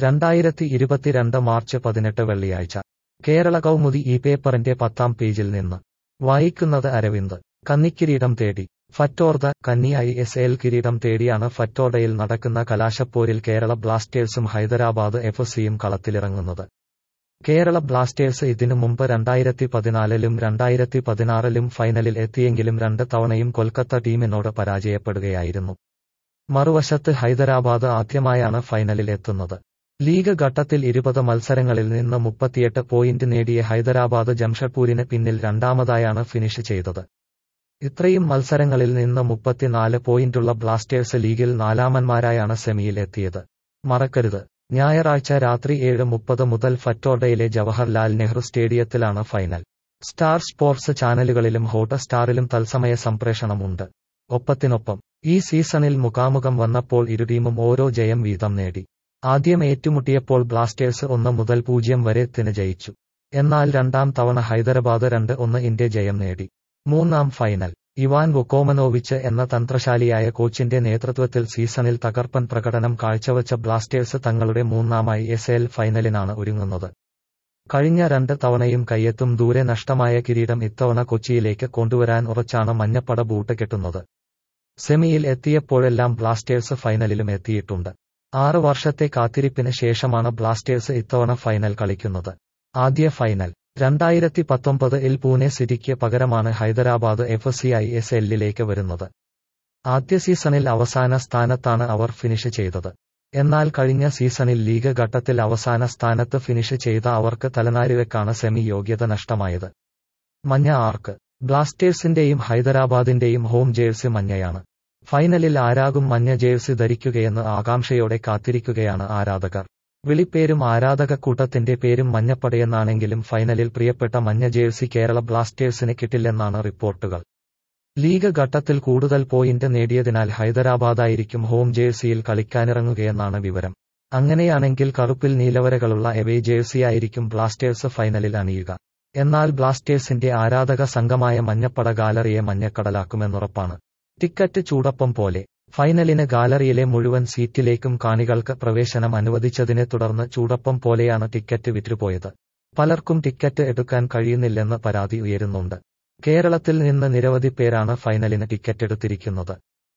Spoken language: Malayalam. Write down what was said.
രണ്ടായിരത്തി ഇരുപത്തിരണ്ട് മാർച്ച് പതിനെട്ട് വെള്ളിയാഴ്ച കേരള കൗമുദി ഈ പേപ്പറിന്റെ പത്താം പേജിൽ നിന്ന് വായിക്കുന്നത് അരവിന്ദ് കന്നിക്കിരീടം തേടി ഫറ്റോർദ കന്നി ഐ എസ് എൽ കിരീടം തേടിയാണ് ഫറ്റോർഡയിൽ നടക്കുന്ന കലാശപ്പോരിൽ കേരള ബ്ലാസ്റ്റേഴ്സും ഹൈദരാബാദ് എഫ് സിയും കളത്തിലിറങ്ങുന്നത് കേരള ബ്ലാസ്റ്റേഴ്സ് ഇതിനു മുമ്പ് രണ്ടായിരത്തി പതിനാലിലും രണ്ടായിരത്തി പതിനാറിലും ഫൈനലിൽ എത്തിയെങ്കിലും രണ്ട് തവണയും കൊൽക്കത്ത ടീമിനോട് പരാജയപ്പെടുകയായിരുന്നു മറുവശത്ത് ഹൈദരാബാദ് ആദ്യമായാണ് ഫൈനലിൽ എത്തുന്നത് ലീഗ് ഘട്ടത്തിൽ ഇരുപത് മത്സരങ്ങളിൽ നിന്ന് മുപ്പത്തിയെട്ട് പോയിന്റ് നേടിയ ഹൈദരാബാദ് ജംഷഡ്പൂരിന് പിന്നിൽ രണ്ടാമതായാണ് ഫിനിഷ് ചെയ്തത് ഇത്രയും മത്സരങ്ങളിൽ നിന്ന് മുപ്പത്തിനാല് പോയിന്റുള്ള ബ്ലാസ്റ്റേഴ്സ് ലീഗിൽ നാലാമന്മാരായാണ് സെമിയിൽ എത്തിയത് മറക്കരുത് ഞായറാഴ്ച രാത്രി ഏഴ് മുപ്പത് മുതൽ ഫറ്റോർഡയിലെ ജവഹർലാൽ നെഹ്റു സ്റ്റേഡിയത്തിലാണ് ഫൈനൽ സ്റ്റാർ സ്പോർട്സ് ചാനലുകളിലും ഹോട്ട് സ്റ്റാറിലും തത്സമയ സംപ്രേഷണമുണ്ട് ഒപ്പത്തിനൊപ്പം ഈ സീസണിൽ മുഖാമുഖം വന്നപ്പോൾ ഇരു ടീമും ഓരോ ജയം വീതം നേടി ആദ്യം ഏറ്റുമുട്ടിയപ്പോൾ ബ്ലാസ്റ്റേഴ്സ് ഒന്ന് മുതൽ പൂജ്യം വരെ ത്തിന് ജയിച്ചു എന്നാൽ രണ്ടാം തവണ ഹൈദരാബാദ് രണ്ട് ഒന്ന് ഇന്ത്യ ജയം നേടി മൂന്നാം ഫൈനൽ ഇവാൻ വൊക്കോമനോവിച്ച് എന്ന തന്ത്രശാലിയായ കോച്ചിന്റെ നേതൃത്വത്തിൽ സീസണിൽ തകർപ്പൻ പ്രകടനം കാഴ്ചവച്ച ബ്ലാസ്റ്റേഴ്സ് തങ്ങളുടെ മൂന്നാമായി എസ് എൽ ഫൈനലിനാണ് ഒരുങ്ങുന്നത് കഴിഞ്ഞ രണ്ട് തവണയും കയ്യെത്തും ദൂരെ നഷ്ടമായ കിരീടം ഇത്തവണ കൊച്ചിയിലേക്ക് കൊണ്ടുവരാൻ ഉറച്ചാണ് മഞ്ഞപ്പട ബൂട്ട് കെട്ടുന്നത് സെമിയിൽ എത്തിയപ്പോഴെല്ലാം ബ്ലാസ്റ്റേഴ്സ് ഫൈനലിലും എത്തിയിട്ടുണ്ട് ആറ് വർഷത്തെ കാത്തിരിപ്പിന് ശേഷമാണ് ബ്ലാസ്റ്റേഴ്സ് ഇത്തവണ ഫൈനൽ കളിക്കുന്നത് ആദ്യ ഫൈനൽ രണ്ടായിരത്തി പത്തൊമ്പത് ഇൽ പൂനെ സിറ്റിക്ക് പകരമാണ് Hyderabad F C I S എല്ലിലേക്ക് വരുന്നത് ആദ്യ സീസണിൽ അവസാന സ്ഥാനത്താണ് അവർ ഫിനിഷ് ചെയ്തത് എന്നാൽ കഴിഞ്ഞ സീസണിൽ ലീഗ് ഘട്ടത്തിൽ അവസാന സ്ഥാനത്ത് ഫിനിഷ് ചെയ്ത അവർക്ക് തലനാരിഴക്കാണ് സെമി യോഗ്യത നഷ്ടമായത് മഞ്ഞ ആർക്ക് ബ്ലാസ്റ്റേഴ്സിന്റെയും ഹൈദരാബാദിന്റെയും ഹോം ജേഴ്സി മഞ്ഞയാണ് ഫൈനലിൽ ആരാകും മഞ്ഞ ജേഴ്സി ധരിക്കുകയെന്ന് ആകാംക്ഷയോടെ കാത്തിരിക്കുകയാണ് ആരാധകർ വിളിപ്പേരും ആരാധകക്കൂട്ടത്തിന്റെ പേരും മഞ്ഞപ്പടയെന്നാണെങ്കിലും ഫൈനലിൽ പ്രിയപ്പെട്ട മഞ്ഞ ജേഴ്സി കേരള ബ്ലാസ്റ്റേഴ്സിന് കിട്ടില്ലെന്നാണ് റിപ്പോർട്ടുകൾ ലീഗ് ഘട്ടത്തിൽ കൂടുതൽ പോയിന്റ് നേടിയതിനാൽ ഹൈദരാബാദായിരിക്കും ഹോം ജേഴ്സിയിൽ കളിക്കാനിറങ്ങുകയെന്നാണ് വിവരം അങ്ങനെയാണെങ്കിൽ കറുപ്പിൽ നീലവരകളുള്ള എവേ ജേഴ്സിയായിരിക്കും ബ്ലാസ്റ്റേഴ്സ് ഫൈനലിൽ അണിയുക എന്നാൽ ബ്ലാസ്റ്റേഴ്സിന്റെ ആരാധക സംഘമായ മഞ്ഞപ്പട ഗാലറിയെ മഞ്ഞക്കടലാക്കുമെന്നുറപ്പാണ് ടിക്കറ്റ് ചൂടപ്പം പോലെ ഫൈനലിന് ഗാലറിയിലെ മുഴുവൻ സീറ്റിലേക്കും കാണികൾക്ക് പ്രവേശനം അനുവദിച്ചതിനെ തുടർന്ന് ചൂടപ്പം പോലെയാണ് ടിക്കറ്റ് വിറ്റുപോയത് പലർക്കും ടിക്കറ്റ് എടുക്കാൻ കഴിയുന്നില്ലെന്ന് പരാതി ഉയരുന്നുണ്ട് കേരളത്തിൽ നിന്ന് നിരവധി പേരാണ് ഫൈനലിന് ടിക്കറ്റ് എടുത്തിരിക്കുന്നത്